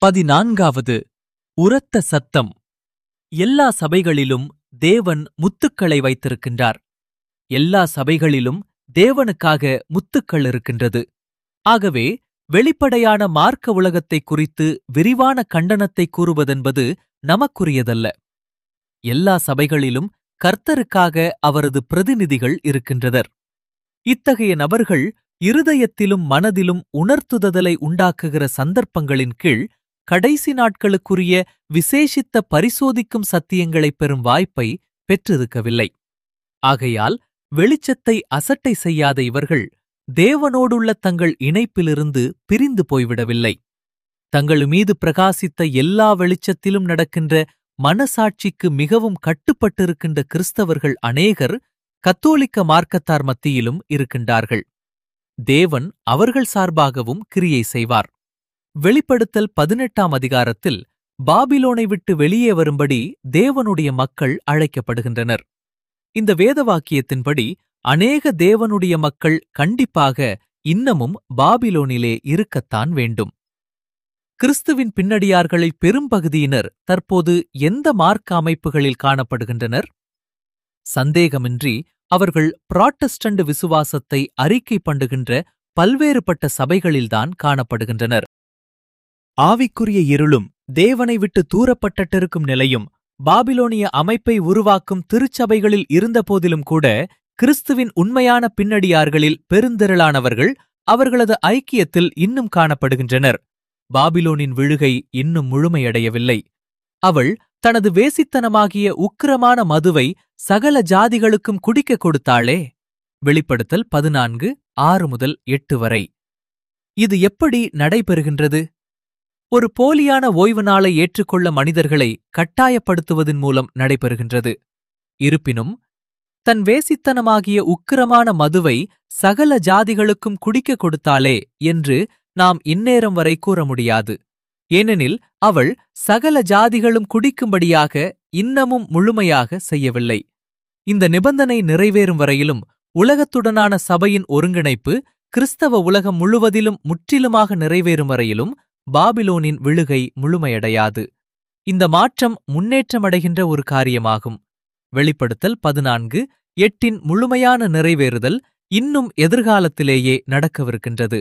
பதினான்காவது உரத்த சத்தம் எல்லா சபைகளிலும் தேவன் முத்துக்களை வைத்திருக்கின்றார் எல்லா சபைகளிலும் தேவனுக்காக முத்துக்கள் இருக்கின்றது ஆகவே வெளிப்படையான மார்க்க உலகத்தை குறித்து விரிவான கண்டனத்தை கூறுவதென்பது நமக்குரியதல்ல எல்லா சபைகளிலும் கர்த்தருக்காக அவரது பிரதிநிதிகள் இருக்கின்றனர் இத்தகைய நபர்கள் இருதயத்திலும் மனதிலும் உணர்த்துதலை உண்டாக்குகிற சந்தர்ப்பங்களின் கீழ் கடைசி நாட்களுக்குரிய விசேஷித்த பரிசோதிக்கும் சத்தியங்களைப் பெறும் வாய்ப்பை பெற்றிருக்கவில்லை ஆகையால் வெளிச்சத்தை அசட்டை செய்யாத இவர்கள் தேவனோடுள்ள தங்கள் இணைப்பிலிருந்து பிரிந்து போய்விடவில்லை தங்கள் மீது பிரகாசித்த எல்லா வெளிச்சத்திலும் நடக்கின்ற மனசாட்சிக்கு மிகவும் கட்டுப்பட்டிருக்கின்ற கிறிஸ்தவர்கள் அநேகர் கத்தோலிக்க மார்க்கத்தார் மத்தியிலும் இருக்கின்றார்கள் தேவன் அவர்கள் சார்பாகவும் கிரியை செய்வார் வெளிப்படுத்தல் பதினெட்டாம் அதிகாரத்தில் பாபிலோனை விட்டு வெளியே வரும்படி தேவனுடைய மக்கள் அழைக்கப்படுகின்றனர் இந்த வேத வாக்கியத்தின்படி அநேக தேவனுடைய மக்கள் கண்டிப்பாக இன்னமும் பாபிலோனிலே இருக்கத்தான் வேண்டும் கிறிஸ்துவின் பின்னடியார்களில் பெரும்பகுதியினர் தற்போது எந்த மார்க்க அமைப்புகளில் காணப்படுகின்றனர் சந்தேகமின்றி அவர்கள் புராட்டஸ்டண்ட் விசுவாசத்தை அறிக்கை பண்ணுகின்ற பல்வேறுபட்ட சபைகளில்தான் காணப்படுகின்றனர் ஆவிக்குரிய இருளும் தேவனை விட்டு தூரப்பட்டிருக்கும் நிலையும் பாபிலோனிய அமைப்பை உருவாக்கும் திருச்சபைகளில் இருந்தபோதிலும் கூட கிறிஸ்துவின் உண்மையான பின்னடியார்களில் பெருந்திரளானவர்கள் அவர்களது ஐக்கியத்தில் இன்னும் காணப்படுகின்றனர் பாபிலோனின் விழுகை இன்னும் முழுமையடையவில்லை அவள் தனது வேசித்தனமாகிய உக்கிரமான மதுவை சகல ஜாதிகளுக்கும் குடிக்கக் கொடுத்தாளே வெளிப்படுத்தல் பதினான்கு ஆறு முதல் எட்டு வரை இது எப்படி நடைபெறுகின்றது ஒரு போலியான ஓய்வு நாளை ஏற்றுக்கொள்ள மனிதர்களை கட்டாயப்படுத்துவதன் மூலம் நடைபெறுகின்றது இருப்பினும் தன் வேசித்தனமாகிய உக்கிரமான மதுவை சகல ஜாதிகளுக்கும் குடிக்கக் கொடுத்தாளே என்று நாம் இந்நேரம் வரை கூற முடியாது ஏனெனில் அவள் சகல ஜாதிகளும் குடிக்கும்படியாக இன்னமும் முழுமையாக செய்யவில்லை இந்த நிபந்தனை நிறைவேறும் வரையிலும் உலகத்துடனான சபையின் ஒருங்கிணைப்பு கிறிஸ்தவ உலகம் முழுவதிலும் முற்றிலுமாக நிறைவேறும் வரையிலும் பாபிலோனின் விழுகை முழுமையடையாது இந்த மாற்றம் முன்னேற்றமடைகின்ற ஒரு காரியமாகும் வெளிப்படுத்தல் பதினான்கு எட்டின் முழுமையான நிறைவேறுதல் இன்னும் எதிர்காலத்திலேயே நடக்கவிருக்கின்றது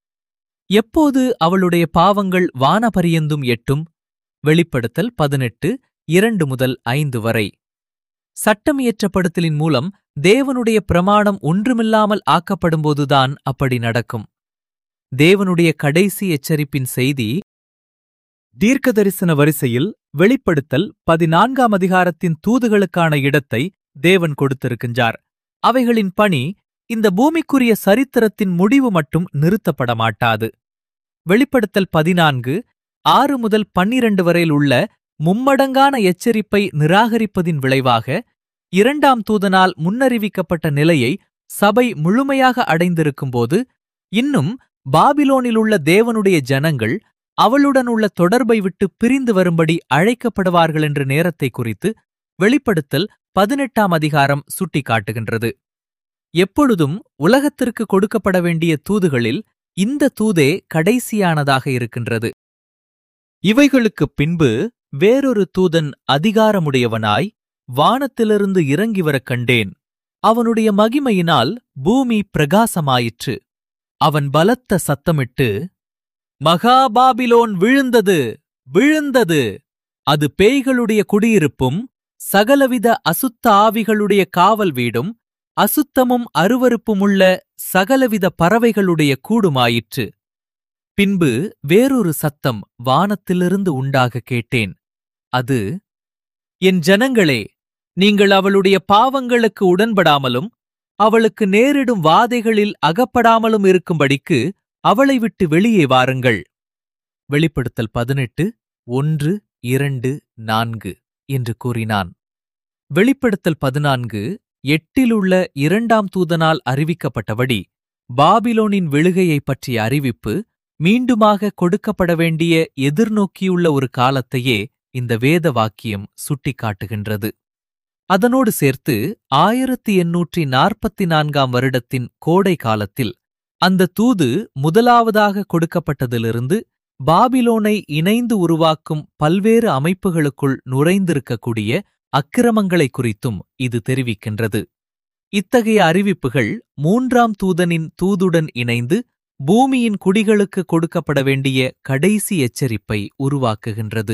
எப்போது அவளுடைய பாவங்கள் வானபரியந்தும் எட்டும் வெளிப்படுத்தல் பதினெட்டு இரண்டு முதல் ஐந்து வரை சட்டம் இயற்றப்படுத்தலின் மூலம் தேவனுடைய பிரமாணம் ஒன்றுமில்லாமல் ஆக்கப்படும்போதுதான் அப்படி நடக்கும் தேவனுடைய கடைசி எச்சரிப்பின் செய்தி தீர்க்கதரிசன வரிசையில் வெளிப்படுத்தல் பதினான்காம் அதிகாரத்தின் தூதுகளுக்கான இடத்தை தேவன் கொடுத்திருக்கின்றார் அவைகளின் பணி இந்த பூமிக்குரிய சரித்திரத்தின் முடிவு மட்டும் நிறுத்தப்பட மாட்டாது வெளிப்படுத்தல் பதினான்கு ஆறு முதல் பன்னிரண்டு வரையில் உள்ள மும்மடங்கான எச்சரிப்பை நிராகரிப்பதின் விளைவாக இரண்டாம் தூதனால் முன்னறிவிக்கப்பட்ட நிலையை சபை முழுமையாக அடைந்திருக்கும்போது இன்னும் பாபிலோனிலுள்ள தேவனுடைய ஜனங்கள் அவளுடன் உள்ள தொடர்பை விட்டு பிரிந்து வரும்படி அழைக்கப்படுவார்கள் என்ற நேரத்தை குறித்து வெளிப்படுத்தல் பதினெட்டாம் அதிகாரம் சுட்டிக்காட்டுகின்றது எப்பொழுதும் உலகத்திற்கு கொடுக்கப்பட வேண்டிய தூதுகளில் இந்த தூதே கடைசியானதாக இருக்கின்றது இவைகளுக்குப் பின்பு வேறொரு தூதன் அதிகாரமுடையவனாய் வானத்திலிருந்து இறங்கி வரக் கண்டேன் அவனுடைய மகிமையினால் பூமி பிரகாசமாயிற்று அவன் பலத்த சத்தமிட்டு மகாபாபிலோன் விழுந்தது விழுந்தது அது பேய்களுடைய குடியிருப்பும் சகலவித அசுத்த ஆவிகளுடைய காவல் வீடும் அசுத்தமும் அருவருப்புமுள்ள சகலவித பறவைகளுடைய கூடுமாயிற்று பின்பு வேறொரு சத்தம் வானத்திலிருந்து உண்டாக கேட்டேன் அது என் ஜனங்களே நீங்கள் அவளுடைய பாவங்களுக்கு உடன்படாமலும் அவளுக்கு நேரிடும் வாதைகளில் அகப்படாமலும் இருக்கும்படிக்கு அவளை விட்டு வெளியே வாருங்கள் வெளிப்படுத்தல் பதினெட்டு ஒன்று இரண்டு நான்கு என்று கூறினான் வெளிப்படுத்தல் பதினான்கு எட்டிலுள்ள இரண்டாம் தூதனால் அறிவிக்கப்பட்டபடி பாபிலோனின் விழுகையைப் பற்றிய அறிவிப்பு மீண்டுமாக கொடுக்கப்பட வேண்டிய எதிர்நோக்கியுள்ள ஒரு காலத்தையே இந்த வேத வாக்கியம் சுட்டிக்காட்டுகின்றது அதனோடு சேர்த்து ஆயிரத்தி எண்ணூற்றி நாற்பத்தி நான்காம் வருடத்தின் கோடை காலத்தில் அந்த தூது முதலாவதாக கொடுக்கப்பட்டதிலிருந்து பாபிலோனை இணைந்து உருவாக்கும் பல்வேறு அமைப்புகளுக்குள் நுழைந்திருக்கக்கூடிய அக்கிரமங்களை குறித்தும் இது தெரிவிக்கின்றது இத்தகைய அறிவிப்புகள் மூன்றாம் தூதனின் தூதுடன் இணைந்து பூமியின் குடிகளுக்கு கொடுக்கப்பட வேண்டிய கடைசி எச்சரிப்பை உருவாக்குகின்றது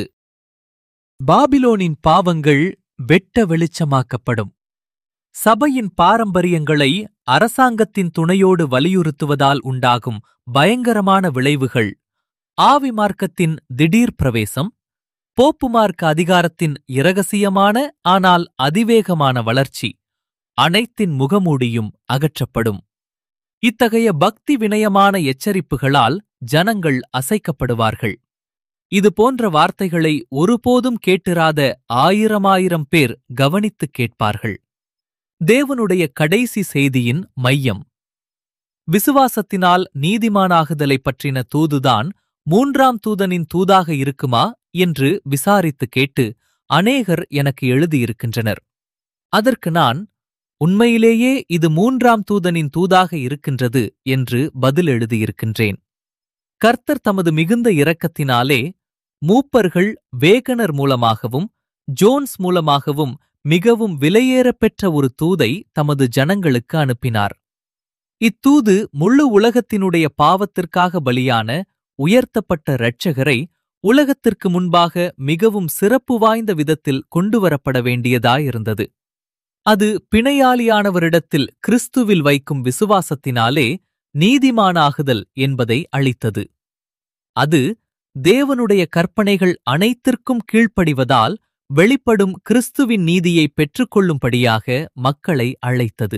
பாபிலோனின் பாவங்கள் வெட்ட வெளிச்சமாக்கப்படும் சபையின் பாரம்பரியங்களை அரசாங்கத்தின் துணையோடு வலியுறுத்துவதால் உண்டாகும் பயங்கரமான விளைவுகள் ஆவி மார்க்கத்தின் திடீர் பிரவேசம் போப்பு மார்க்க அதிகாரத்தின் இரகசியமான ஆனால் அதிவேகமான வளர்ச்சி அனைத்தின் முகமூடியும் அகற்றப்படும் இத்தகைய பக்தி வினயமான எச்சரிப்புகளால் ஜனங்கள் அசைக்கப்படுவார்கள் இது போன்ற வார்த்தைகளை ஒருபோதும் கேட்டிராத ஆயிரமாயிரம் பேர் கவனித்துக் கேட்பார்கள் தேவனுடைய கடைசி செய்தியின் மையம் விசுவாசத்தினால் நீதிமானாகுதலைப் பற்றின தூதுதான் மூன்றாம் தூதனின் தூதாக இருக்குமா என்று விசாரித்து கேட்டு அநேகர் எனக்கு எழுதியிருக்கின்றனர் அதற்கு நான் உண்மையிலேயே இது மூன்றாம் தூதனின் தூதாக இருக்கின்றது என்று பதில் எழுதியிருக்கின்றேன் கர்த்தர் தமது மிகுந்த இரக்கத்தினாலே மூப்பர்கள் வேகனர் மூலமாகவும் ஜோன்ஸ் மூலமாகவும் மிகவும் விலையேறப் பெற்ற ஒரு தூதை தமது ஜனங்களுக்கு அனுப்பினார் இத்தூது முழு உலகத்தினுடைய பாவத்திற்காக பலியான உயர்த்தப்பட்ட இரட்சகரை உலகத்திற்கு முன்பாக மிகவும் சிறப்பு வாய்ந்த விதத்தில் கொண்டுவரப்பட வேண்டியதாயிருந்தது அது பிணையாளியானவரிடத்தில் கிறிஸ்துவில் வைக்கும் விசுவாசத்தினாலே நீதிமானாகுதல் என்பதை அளித்தது அது தேவனுடைய கற்பனைகள் அனைத்திற்கும் கீழ்ப்படிவதால் வெளிப்படும் கிறிஸ்துவின் நீதியை பெற்றுக்கொள்ளும்படியாக மக்களை அழைத்தது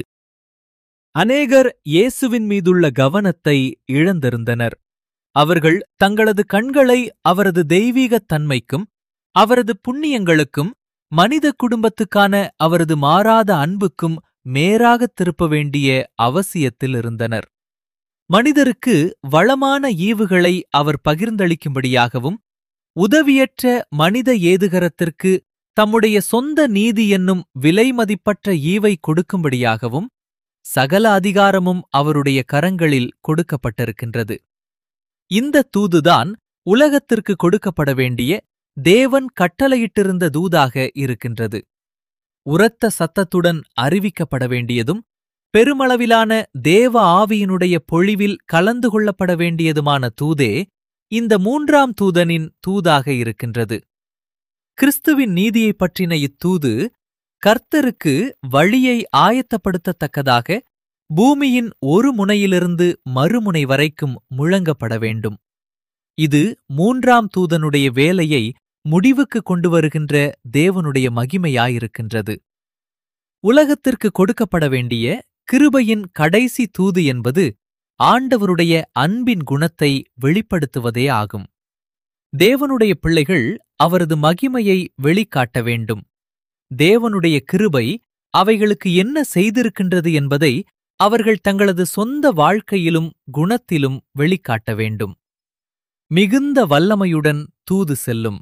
அநேகர் இயேசுவின் மீதுள்ள கவனத்தை இழந்திருந்தனர் அவர்கள் தங்களது கண்களை அவரது தெய்வீகத் தன்மைக்கும் அவரது புண்ணியங்களுக்கும் மனித குடும்பத்துக்கான அவரது மாறாத அன்புக்கும் மேராகத் திருப்ப வேண்டிய அவசியத்தில் இருந்தனர் மனிதருக்கு வளமான ஈவுகளை அவர் பகிர்ந்தளிக்கும்படியாகவும் உதவியற்ற மனித ஏதுகரத்திற்கு தம்முடைய சொந்த நீதி என்னும் விலைமதிப்பற்ற ஈவை கொடுக்கும்படியாகவும் சகல அதிகாரமும் அவருடைய கரங்களில் கொடுக்கப்பட்டிருக்கின்றது இந்த தூதுதான் உலகத்திற்கு கொடுக்கப்பட வேண்டிய தேவன் கட்டளையிட்டிருந்த தூதாக இருக்கின்றது உரத்த சத்தத்துடன் அறிவிக்கப்பட வேண்டியதும் பெருமளவிலான தேவ ஆவியினுடைய பொழிவில் கலந்து கொள்ளப்பட வேண்டியதுமான தூதே இந்த மூன்றாம் தூதனின் தூதாக இருக்கின்றது கிறிஸ்துவின் நீதியைப் பற்றின இத்தூது கர்த்தருக்கு வழியை ஆயத்தப்படுத்தத்தக்கதாக பூமியின் ஒரு முனையிலிருந்து மறுமுனை வரைக்கும் முழங்கப்பட வேண்டும் இது மூன்றாம் தூதனுடைய வேலையை முடிவுக்கு கொண்டு வருகின்ற தேவனுடைய மகிமையாயிருக்கின்றது உலகத்திற்கு கொடுக்கப்பட வேண்டிய கிருபையின் கடைசி தூது என்பது ஆண்டவருடைய அன்பின் குணத்தை வெளிப்படுத்துவதே ஆகும் தேவனுடைய பிள்ளைகள் அவரது மகிமையை வெளிக்காட்ட வேண்டும் தேவனுடைய கிருபை அவைகளுக்கு என்ன செய்திருக்கின்றது என்பதை அவர்கள் தங்களது சொந்த வாழ்க்கையிலும் குணத்திலும் வெளிக்காட்ட வேண்டும் மிகுந்த வல்லமையுடன் தூது செல்லும்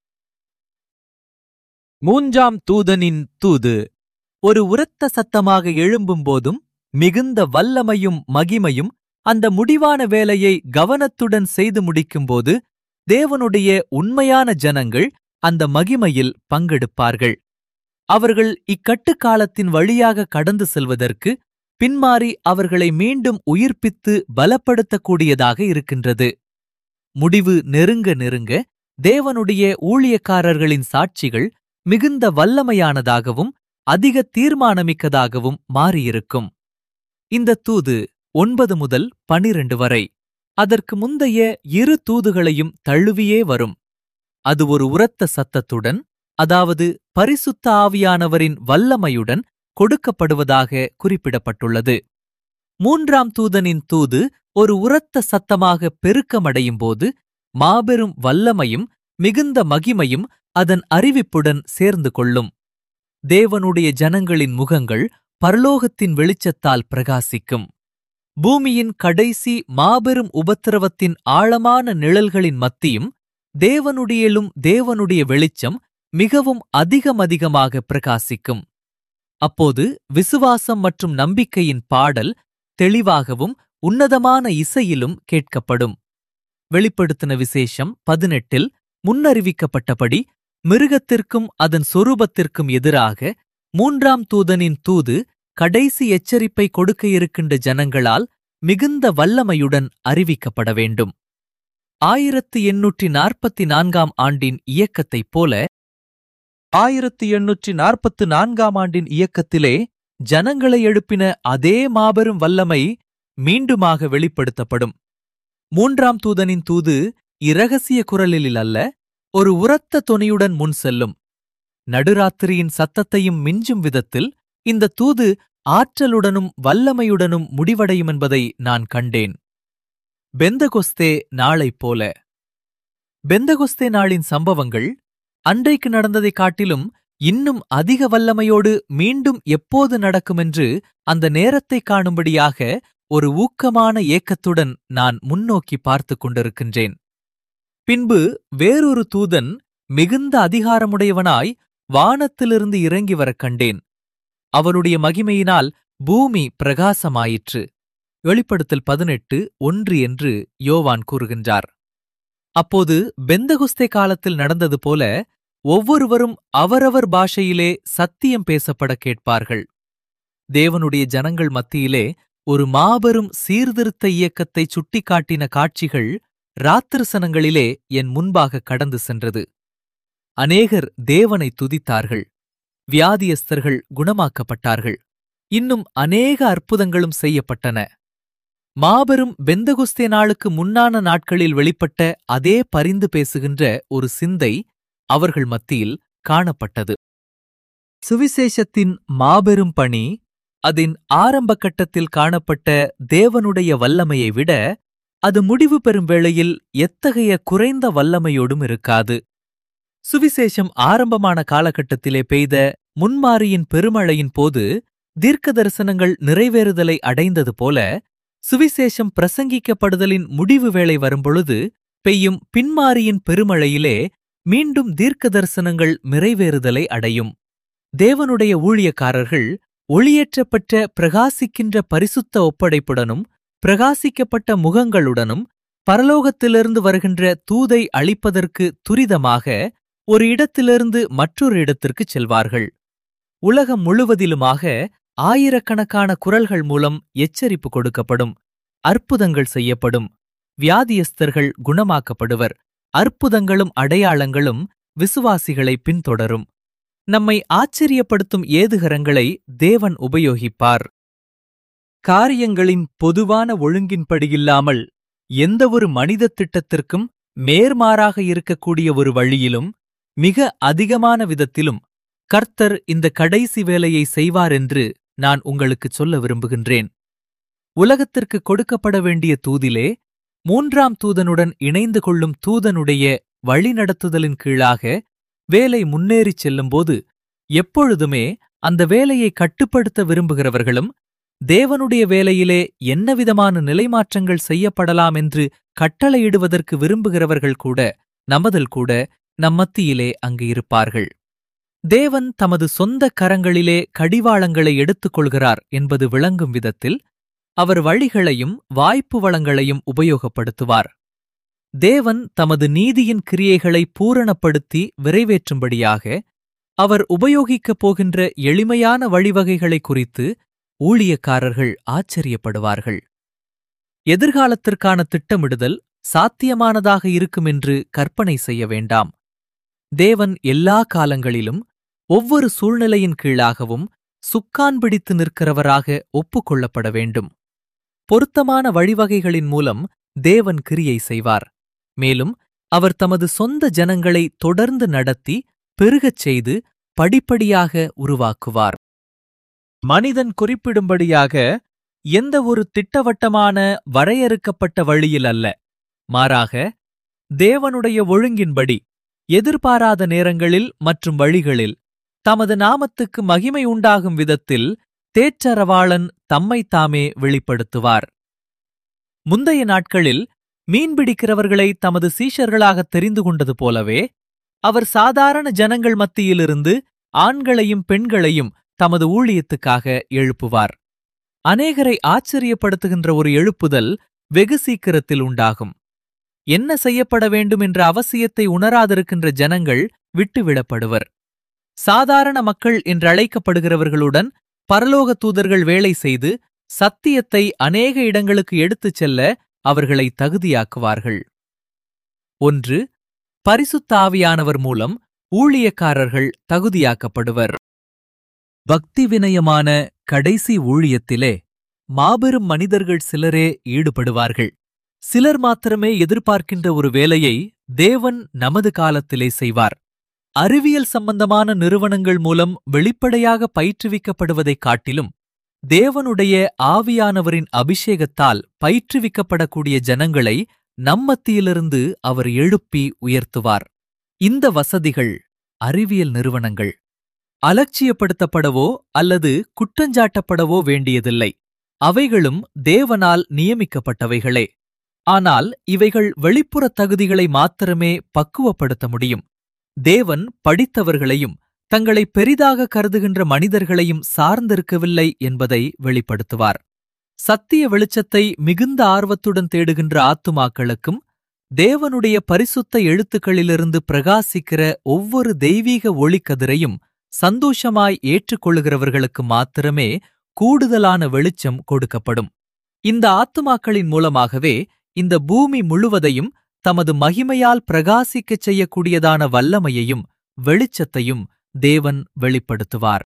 மூன்றாம் தூதனின் தூது ஒரு உரத்த சத்தமாக எழும்பும்போதும் மிகுந்த வல்லமையும் மகிமையும் அந்த முடிவான வேலையை கவனத்துடன் செய்து முடிக்கும்போது தேவனுடைய உண்மையான ஜனங்கள் அந்த மகிமையில் பங்கெடுப்பார்கள் அவர்கள் இக்கட்டுக்காலத்தின் வழியாக கடந்து செல்வதற்கு பின்மாறி அவர்களை மீண்டும் உயிர்ப்பித்து பலப்படுத்தக்கூடியதாக இருக்கின்றது முடிவு நெருங்க நெருங்க தேவனுடைய ஊழியக்காரர்களின் சாட்சிகள் மிகுந்த வல்லமையானதாகவும் அதிக தீர்மானமிக்கதாகவும் மாறியிருக்கும் இந்த தூது ஒன்பது முதல் பனிரெண்டு வரை அதற்கு முந்தைய இரு தூதுகளையும் தழுவியே வரும் அது ஒரு உரத்த சத்தத்துடன் அதாவது பரிசுத்த ஆவியானவரின் வல்லமையுடன் கொடுக்கப்படுவதாக குறிப்பிடப்பட்டுள்ளது மூன்றாம் தூதனின் தூது ஒரு உரத்த சத்தமாக பெருக்கமடையும் போது மாபெரும் வல்லமையும் மிகுந்த மகிமையும் அதன் அறிவிப்புடன் சேர்ந்து கொள்ளும் தேவனுடைய ஜனங்களின் முகங்கள் பரலோகத்தின் வெளிச்சத்தால் பிரகாசிக்கும் பூமியின் கடைசி மாபெரும் உபத்திரவத்தின் ஆழமான நிழல்களின் மத்தியும் தேவனுடையலும் தேவனுடைய வெளிச்சம் மிகவும் அதிகமதிகமாக பிரகாசிக்கும் அப்போது விசுவாசம் மற்றும் நம்பிக்கையின் பாடல் தெளிவாகவும் உன்னதமான இசையிலும் கேட்கப்படும் வெளிப்படுத்தின விசேஷம் பதினெட்டில் முன்னறிவிக்கப்பட்டபடி மிருகத்திற்கும் அதன் சொரூபத்திற்கும் எதிராக மூன்றாம் தூதனின் தூது கடைசி எச்சரிப்பை கொடுக்க இருக்கின்ற ஜனங்களால் மிகுந்த வல்லமையுடன் அறிவிக்கப்பட வேண்டும் ஆயிரத்து எண்ணூற்றி நாற்பத்தி நான்காம் ஆண்டின் இயக்கத்தைப் போல ஆயிரத்து எண்ணூற்றி நாற்பத்து நான்காம் ஆண்டின் இயக்கத்திலே ஜனங்களை எழுப்பின அதே மாபெரும் வல்லமை மீண்டுமாக வெளிப்படுத்தப்படும் மூன்றாம் தூதனின் தூது இரகசிய குரலில் அல்ல ஒரு உரத்த தொனியுடன் முன் செல்லும் நடுராத்திரியின் சத்தத்தையும் மிஞ்சும் விதத்தில் இந்த தூது ஆற்றலுடனும் வல்லமையுடனும் முடிவடையும் என்பதை நான் கண்டேன் பெந்தகொஸ்தே நாளைப் போல பெந்தகொஸ்தே நாளின் சம்பவங்கள் அன்றைக்கு நடந்ததைக் காட்டிலும் இன்னும் அதிக வல்லமையோடு மீண்டும் எப்போது நடக்குமென்று அந்த நேரத்தை காணும்படியாக ஒரு ஊக்கமான ஏக்கத்துடன் நான் முன்னோக்கி பார்த்துக் கொண்டிருக்கின்றேன் பின்பு வேறொரு தூதன் மிகுந்த அதிகாரமுடையவனாய் வானத்திலிருந்து இறங்கி வரக் கண்டேன் அவனுடைய மகிமையினால் பூமி பிரகாசமாயிற்று வெளிப்படுத்தல் பதினெட்டு ஒன்று என்று யோவான் கூறுகின்றார் அப்போது பெந்தகுஸ்தே காலத்தில் நடந்தது போல ஒவ்வொருவரும் அவரவர் பாஷையிலே சத்தியம் பேசப்பட கேட்பார்கள் தேவனுடைய ஜனங்கள் மத்தியிலே ஒரு மாபெரும் சீர்திருத்த இயக்கத்தை சுட்டிக்காட்டின காட்சிகள் ராத்திரசனங்களிலே என் முன்பாக கடந்து சென்றது அநேகர் தேவனை துதித்தார்கள் வியாதியஸ்தர்கள் குணமாக்கப்பட்டார்கள் இன்னும் அநேக அற்புதங்களும் செய்யப்பட்டன மாபெரும் பெந்தகுஸ்தே நாளுக்கு முன்னான நாட்களில் வெளிப்பட்ட அதே பரிந்து பேசுகின்ற ஒரு சிந்தை அவர்கள் மத்தியில் காணப்பட்டது சுவிசேஷத்தின் மாபெரும் பணி அதன் ஆரம்ப கட்டத்தில் காணப்பட்ட தேவனுடைய வல்லமையை விட அது முடிவு பெறும் வேளையில் எத்தகைய குறைந்த வல்லமையோடும் இருக்காது சுவிசேஷம் ஆரம்பமான காலகட்டத்திலே பெய்த முன்மாரியின் பெருமழையின் போது தீர்க்க தரிசனங்கள் நிறைவேறுதலை அடைந்தது போல சுவிசேஷம் பிரசங்கிக்கப்படுதலின் முடிவு வேளை வரும்பொழுது பெய்யும் பின்மாரியின் பெருமழையிலே மீண்டும் தீர்க்க தரிசனங்கள் நிறைவேறுதலை அடையும் தேவனுடைய ஊழியக்காரர்கள் ஒளியேற்றப்பட்ட பிரகாசிக்கின்ற பரிசுத்த ஒப்படைப்புடனும் பிரகாசிக்கப்பட்ட முகங்களுடனும் பரலோகத்திலிருந்து வருகின்ற தூதை அளிப்பதற்கு துரிதமாக ஒரு இடத்திலிருந்து மற்றொரு இடத்திற்குச் செல்வார்கள் உலகம் முழுவதிலுமாக ஆயிரக்கணக்கான குரல்கள் மூலம் எச்சரிப்பு கொடுக்கப்படும் அற்புதங்கள் செய்யப்படும் வியாதியஸ்தர்கள் குணமாக்கப்படுவர் அற்புதங்களும் அடையாளங்களும் விசுவாசிகளை பின்தொடரும் நம்மை ஆச்சரியப்படுத்தும் ஏதுகரங்களை தேவன் உபயோகிப்பார் காரியங்களின் பொதுவான ஒழுங்கின்படியில்லாமல் எந்தவொரு மனித திட்டத்திற்கும் நேர்மாறாக இருக்கக்கூடிய ஒரு வழியிலும் மிக அதிகமான விதத்திலும் கர்த்தர் இந்த கடைசி வேலையை செய்வார் என்று நான் உங்களுக்குச் சொல்ல விரும்புகின்றேன் உலகத்திற்கு கொடுக்கப்பட வேண்டிய தூதிலே மூன்றாம் தூதனுடன் இணைந்து கொள்ளும் தூதனுடைய வழிநடத்துதலின் கீழாக வேலை முன்னேறிச் செல்லும்போது எப்பொழுதுமே அந்த வேலையை கட்டுப்படுத்த விரும்புகிறவர்களும் தேவனுடைய வேலையிலே என்னவிதமான நிலைமாற்றங்கள் செய்யப்படலாம் என்று கட்டளையிடுவதற்கு விரும்புகிறவர்கள் கூட நமதல் கூட நம்மத்தியிலே அங்கு இருப்பார்கள் தேவன் தமது சொந்த கரங்களிலே கடிவாளங்களை எடுத்துக் கொள்கிறார் என்பது விளங்கும் விதத்தில் அவர் வழிகளையும் வாய்ப்பு வளங்களையும் உபயோகப்படுத்துவார் தேவன் தமது நீதியின் கிரியைகளை பூரணப்படுத்தி விரைவேற்றும்படியாக அவர் உபயோகிக்கப் போகின்ற எளிமையான வழிவகைகளை குறித்து ஊழியக்காரர்கள் ஆச்சரியப்படுவார்கள் எதிர்காலத்திற்கான திட்டமிடுதல் சாத்தியமானதாக இருக்கும் என்று கற்பனை செய்ய வேண்டாம் தேவன் எல்லா காலங்களிலும் ஒவ்வொரு சூழ்நிலையின் கீழாகவும் சுக்கான் பிடித்து நிற்கிறவராக ஒப்புக்கொள்ளப்பட வேண்டும் பொருத்தமான வழிவகைகளின் மூலம் தேவன் கிரியை செய்வார் மேலும் அவர் தமது சொந்த ஜனங்களை தொடர்ந்து நடத்தி பெருகச் செய்து படிப்படியாக உருவாக்குவார் மனிதன் குறிப்பிடும்படியாக எந்த ஒரு திட்டவட்டமான வரையறுக்கப்பட்ட வழியில் அல்ல மாறாக தேவனுடைய ஒழுங்கின்படி எதிர்பாராத நேரங்களில் மற்றும் வழிகளில் தமது நாமத்துக்கு மகிமை உண்டாகும் விதத்தில் தேற்றரவாளன் தம்மைத்தாமே வெளிப்படுத்துவார் முந்தைய நாட்களில் மீன்பிடிக்கிறவர்களை தமது சீஷர்களாக தெரிந்து கொண்டது போலவே அவர் சாதாரண ஜனங்கள் மத்தியிலிருந்து ஆண்களையும் பெண்களையும் தமது ஊழியத்துக்காக எழுப்புவார் அநேகரை ஆச்சரியப்படுத்துகின்ற ஒரு எழுப்புதல் வெகு சீக்கிரத்தில் உண்டாகும் என்ன செய்யப்பட வேண்டும் என்ற அவசியத்தை உணராதிருக்கின்ற ஜனங்கள் விட்டுவிடப்படுவர் சாதாரண மக்கள் என்றழைக்கப்படுகிறவர்களுடன் பரலோக தூதர்கள் வேலை செய்து சத்தியத்தை அநேக இடங்களுக்கு எடுத்துச் செல்ல அவர்களை தகுதியாக்குவார்கள் ஒன்று பரிசுத்தாவியானவர் மூலம் ஊழியக்காரர்கள் தகுதியாக்கப்படுவர் பக்தி வினயமான கடைசி ஊழியத்திலே மாபெரும் மனிதர்கள் சிலரே ஈடுபடுவார்கள் சிலர் மாத்திரமே எதிர்பார்க்கின்ற ஒரு வேலையை தேவன் நமது காலத்திலே செய்வார் அறிவியல் சம்பந்தமான நிறுவனங்கள் மூலம் வெளிப்படையாக பயிற்றுவிக்கப்படுவதைக் காட்டிலும் தேவனுடைய ஆவியானவரின் அபிஷேகத்தால் பயிற்றுவிக்கப்படக்கூடிய ஜனங்களை நம்மத்தியிலிருந்து அவர் எழுப்பி உயர்த்துவார் இந்த வசதிகள் அறிவியல் நிறுவனங்கள் அலட்சியப்படுத்தப்படவோ அல்லது குற்றஞ்சாட்டப்படவோ வேண்டியதில்லை அவைகளும் தேவனால் நியமிக்கப்பட்டவைகளே ஆனால் இவைகள் வெளிப்புற தகுதிகளை மாத்திரமே பக்குவப்படுத்த முடியும் தேவன் படித்தவர்களையும் தங்களை பெரிதாக கருதுகின்ற மனிதர்களையும் சார்ந்திருக்கவில்லை என்பதை வெளிப்படுத்துவார் சத்திய வெளிச்சத்தை மிகுந்த ஆர்வத்துடன் தேடுகின்ற ஆத்துமாக்களுக்கும் தேவனுடைய பரிசுத்த எழுத்துக்களிலிருந்து பிரகாசிக்கிற ஒவ்வொரு தெய்வீக ஒளிக்கதிரையும் சந்தோஷமாய் ஏற்றுக்கொள்ளுகிறவர்களுக்கு மாத்திரமே கூடுதலான வெளிச்சம் கொடுக்கப்படும் இந்த ஆத்துமாக்களின் மூலமாகவே இந்த பூமி முழுவதையும் தமது மகிமையால் பிரகாசிக்கச் செய்யக்கூடியதான வல்லமையையும் வெளிச்சத்தையும் தேவன் வெளிப்படுத்துவார்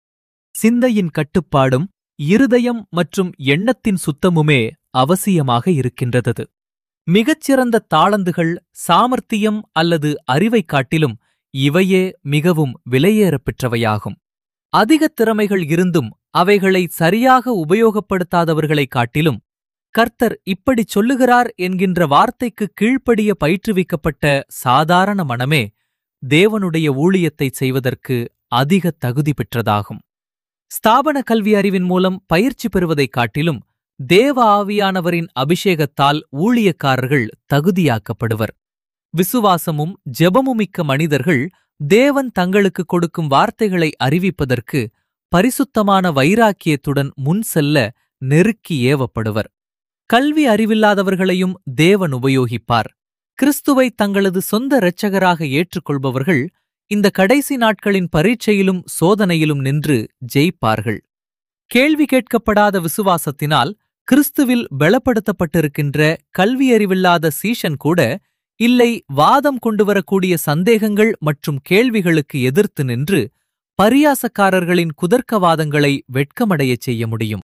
சிந்தையின் கட்டுப்பாடும் இருதயம் மற்றும் எண்ணத்தின் சுத்தமுமே அவசியமாக இருக்கின்றது மிகச்சிறந்த தாளந்துகள் சாமர்த்தியம் அல்லது அறிவைக் காட்டிலும் இவையே மிகவும் விலையேறப் பெற்றவையாகும் அதிக திறமைகள் இருந்தும் அவைகளை சரியாக உபயோகப்படுத்தாதவர்களைக் காட்டிலும் கர்த்தர் இப்படிச் சொல்லுகிறார் என்கின்ற வார்த்தைக்கு கீழ்ப்படிய பயிற்றுவிக்கப்பட்ட சாதாரண மனமே தேவனுடைய ஊழியத்தைச் செய்வதற்கு அதிக தகுதி பெற்றதாகும் ஸ்தாபன கல்வி அறிவின் மூலம் பயிற்சி பெறுவதைக் காட்டிலும் தேவ ஆவியானவரின் அபிஷேகத்தால் ஊழியக்காரர்கள் தகுதியாக்கப்படுவர் விசுவாசமும் ஜெபமுமிக்க மனிதர்கள் தேவன் தங்களுக்கு கொடுக்கும் வார்த்தைகளை அறிவிப்பதற்கு பரிசுத்தமான வைராக்கியத்துடன் முன் செல்ல நெருக்கி ஏவப்படுவர் கல்வி அறிவில்லாதவர்களையும் தேவன் உபயோகிப்பார் கிறிஸ்துவை தங்களது சொந்த இரட்சகராக ஏற்றுக்கொள்பவர்கள் இந்த கடைசி நாட்களின் பரீட்சையிலும் சோதனையிலும் நின்று ஜெயிப்பார்கள் கேள்வி கேட்கப்படாத விசுவாசத்தினால் கிறிஸ்துவில் பலப்படுத்தப்பட்டிருக்கின்ற கல்வியறிவில்லாத சீஷன் கூட இல்லை வாதம் கொண்டுவரக்கூடிய சந்தேகங்கள் மற்றும் கேள்விகளுக்கு எதிர்த்து நின்று பரியாசக்காரர்களின் குதர்க்கவாதங்களை வெட்கமடையச் செய்ய முடியும்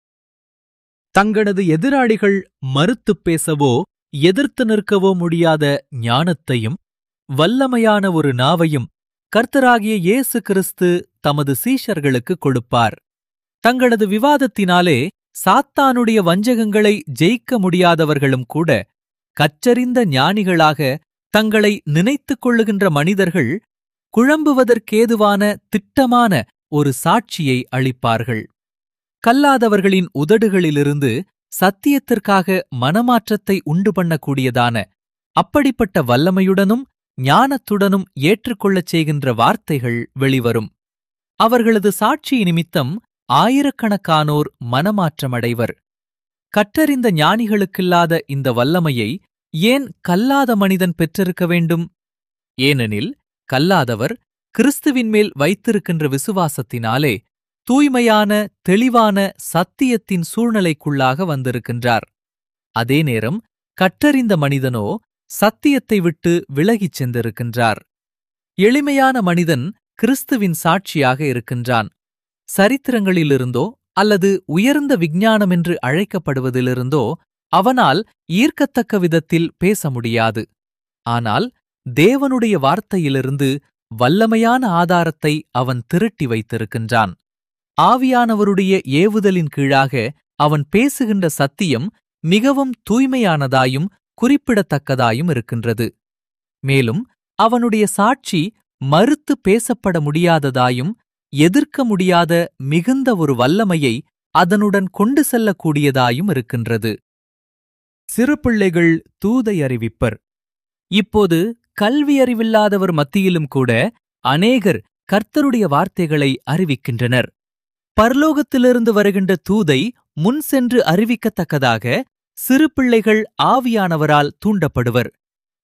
தங்களது எதிராளிகள் மறுத்துப் பேசவோ எதிர்த்து நிற்கவோ முடியாத ஞானத்தையும் வல்லமையான ஒரு நாவையும் கர்த்தராகிய இயேசு கிறிஸ்து தமது சீஷர்களுக்கு கொடுப்பார் தங்களது விவாதத்தினாலே சாத்தானுடைய வஞ்சகங்களை ஜெயிக்க முடியாதவர்களும் கூட கற்றறிந்த ஞானிகளாக தங்களை நினைத்துக் கொள்ளுகின்ற மனிதர்கள் குழம்புவதற்கேதுவான திட்டமான ஒரு சாட்சியை அளிப்பார்கள் கல்லாதவர்களின் உதடுகளிலிருந்து சத்தியத்திற்காக மனமாற்றத்தை உண்டு பண்ணக்கூடியதான அப்படிப்பட்ட வல்லமையுடனும் ஞானத்துடனும் ஏற்றுக்கொள்ளச் செய்கின்ற வார்த்தைகள் வெளிவரும் அவர்களது சாட்சி நிமித்தம் ஆயிரக்கணக்கானோர் மனமாற்றமடைவர் கற்றறிந்த ஞானிகளுக்கில்லாத இந்த வல்லமையை ஏன் கல்லாத மனிதன் பெற்றிருக்க வேண்டும் ஏனெனில் கல்லாதவர் கிறிஸ்துவின் மேல் வைத்திருக்கின்ற விசுவாசத்தினாலே தூய்மையான தெளிவான சத்தியத்தின் சூழ்நிலைக்குள்ளாக வந்திருக்கின்றார் அதே நேரம் கற்றறிந்த மனிதனோ சத்தியத்தை விட்டு விலகிச் சென்றிருக்கின்றார் எளிமையான மனிதன் கிறிஸ்துவின் சாட்சியாக இருக்கின்றான் சரித்திரங்களிலிருந்தோ அல்லது உயர்ந்த விஞ்ஞானம் என்று அழைக்கப்படுவதிலிருந்தோ அவனால் ஈர்க்கத்தக்க விதத்தில் பேச முடியாது ஆனால் தேவனுடைய வார்த்தையிலிருந்து வல்லமையான ஆதாரத்தை அவன் திரட்டி வைத்திருக்கின்றான் ஆவியானவருடைய ஏவுதலின் கீழாக அவன் பேசுகின்ற சத்தியம் மிகவும் தூய்மையானதாயும் குறிப்பிடத்தக்கதாயும் இருக்கின்றது மேலும் அவனுடைய சாட்சி மறுத்து பேசப்பட முடியாததாயும் எதிர்க்க முடியாத மிகுந்த ஒரு வல்லமையை அதனுடன் கொண்டு செல்லக்கூடியதாயும் இருக்கின்றது சிறுபிள்ளைகள் தூதை அறிவிப்பர் இப்போது கல்வியறிவில்லாதவர் மத்தியிலும் கூட அநேகர் கர்த்தருடைய வார்த்தைகளை அறிவிக்கின்றனர் பரலோகத்திலிருந்து வருகின்ற தூதை முன் சென்று அறிவிக்கத்தக்கதாக சிறு பிள்ளைகள் ஆவியானவரால் தூண்டப்படுவர்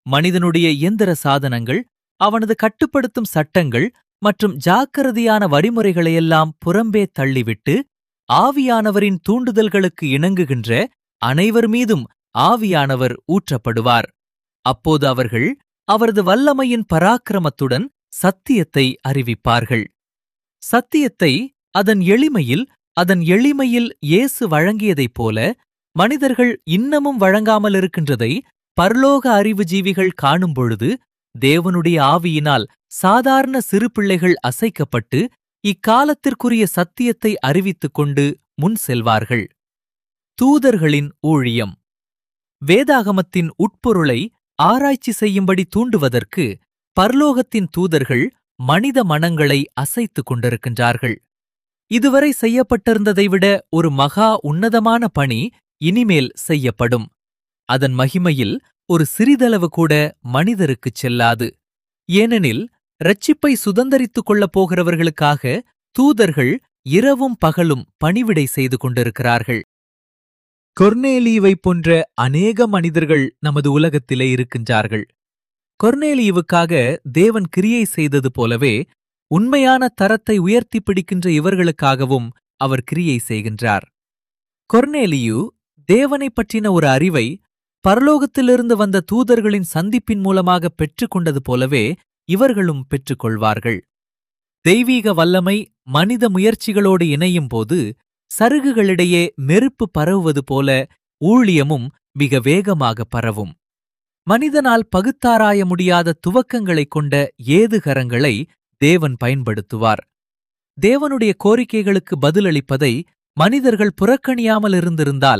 மனிதனுடைய இயந்திர சாதனங்கள் அவனது கட்டுப்படுத்தும் சட்டங்கள் மற்றும் ஜாக்கிரதையான வழிமுறைகளையெல்லாம் புறம்பே தள்ளிவிட்டு ஆவியானவரின் தூண்டுதல்களுக்கு இணங்குகின்ற அனைவர் மீதும் ஆவியானவர் ஊற்றப்படுவார் அப்போது அவர்கள் அவரது வல்லமையின் பராக்கிரமத்துடன் சத்தியத்தை அறிவிப்பார்கள் சத்தியத்தை அதன் எளிமையில் அதன் எளிமையில் இயேசு வழங்கியதைப் போல மனிதர்கள் இன்னமும் வழங்காமல் இருக்கின்றதை பரலோக அறிவு ஜீவிகள் காணும் பொழுது தேவனுடைய ஆவியினால் சாதாரண சிறு பிள்ளைகள் அசைக்கப்பட்டு இக்காலத்திற்குரிய சத்தியத்தை அறிவித்துக் கொண்டு முன் செல்வார்கள் தூதர்களின் ஊழியம் வேதாகமத்தின் உட்பொருளை ஆராய்ச்சி செய்யும்படி தூண்டுவதற்கு பரலோகத்தின் தூதர்கள் மனித மனங்களை அசைத்துக் கொண்டிருக்கின்றார்கள் இதுவரை செய்யப்பட்டிருந்ததை விட ஒரு மகா உன்னதமான பணி இனிமேல் செய்யப்படும் அதன் மகிமையில் ஒரு சிறிதளவு கூட மனிதருக்குச் செல்லாது ஏனெனில் இரட்சிப்பை சுதந்தரித்துக் கொள்ளப் போகிறவர்களுக்காக தூதர்கள் இரவும் பகலும் பணிவிடை செய்து கொண்டிருக்கிறார்கள் கொர்னேலியுவைப் போன்ற அநேக மனிதர்கள் நமது உலகத்திலே இருக்கின்றார்கள் கொர்னேலியுவுக்காக தேவன் கிரியை செய்தது போலவே உண்மையான தரத்தை உயர்த்தி பிடிக்கின்ற இவர்களுக்காகவும் அவர் கிரியை செய்கின்றார் கொர்னேலியு தேவனைப் பற்றின ஒரு அறிவை பரலோகத்திலிருந்து வந்த தூதர்களின் சந்திப்பின் மூலமாக பெற்றுக்கொண்டது போலவே இவர்களும் பெற்றுக்கொள்வார்கள் தெய்வீக வல்லமை மனித முயற்சிகளோடு இணையும் போது சருகுகளிடையே நெருப்பு பரவுவது போல ஊழியமும் மிக வேகமாக பரவும் மனிதனால் பகுத்தாராய முடியாத துவக்கங்களைக் கொண்ட ஏதுகரங்களை தேவன் பயன்படுத்துவார் தேவனுடைய கோரிக்கைகளுக்கு பதிலளிப்பதை மனிதர்கள் புறக்கணியாமல் இருந்திருந்தால்